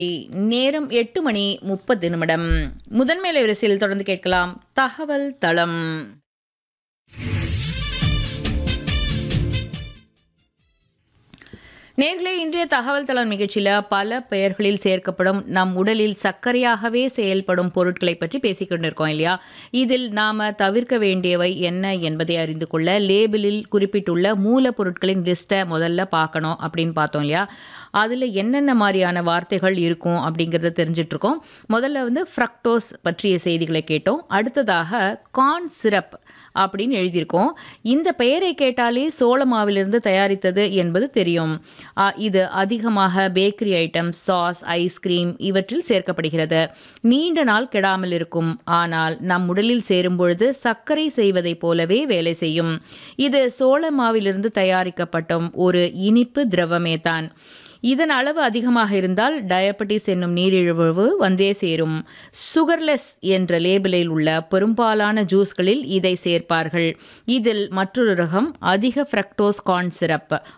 நேரம் எட்டு மணி முப்பது நிமிடம் முதன்மை வரிசையில் தொடர்ந்து கேட்கலாம் தகவல் தளம் நேர்களே இன்றைய தகவல் தளம் நிகழ்ச்சியில் பல பெயர்களில் சேர்க்கப்படும் நம் உடலில் சர்க்கரையாகவே செயல்படும் பொருட்களை பற்றி பேசிக்கொண்டிருக்கோம் இல்லையா இதில் நாம் தவிர்க்க வேண்டியவை என்ன என்பதை அறிந்து கொள்ள லேபிளில் குறிப்பிட்டுள்ள மூலப்பொருட்களின் லிஸ்ட்டை முதல்ல பார்க்கணும் அப்படின்னு பார்த்தோம் இல்லையா அதில் என்னென்ன மாதிரியான வார்த்தைகள் இருக்கும் அப்படிங்கிறத தெரிஞ்சிட்ருக்கோம் முதல்ல வந்து ஃப்ரக்டோஸ் பற்றிய செய்திகளை கேட்டோம் அடுத்ததாக கார்ன் சிரப் அப்படின்னு எழுதியிருக்கோம் இந்த பெயரை கேட்டாலே சோள மாவிலிருந்து தயாரித்தது என்பது தெரியும் ஆ, இது அதிகமாக பேக்கரி ஐட்டம் சாஸ் ஐஸ்கிரீம் இவற்றில் சேர்க்கப்படுகிறது நீண்ட நாள் கெடாமல் இருக்கும் ஆனால் நம் உடலில் சேரும் பொழுது சர்க்கரை செய்வதைப் போலவே வேலை செய்யும் இது சோள மாவிலிருந்து தயாரிக்கப்பட்ட ஒரு இனிப்பு திரவமே தான் இதன் அளவு அதிகமாக இருந்தால் டயபெட்டிஸ் என்னும் நீரிழிவு வந்தே சேரும் சுகர்லெஸ் என்ற லேபிளில் உள்ள பெரும்பாலான ஜூஸ்களில் இதை சேர்ப்பார்கள் இதில் மற்றொரு ரகம் அதிக ஃப்ரக்டோஸ் கார்ன் சிரப்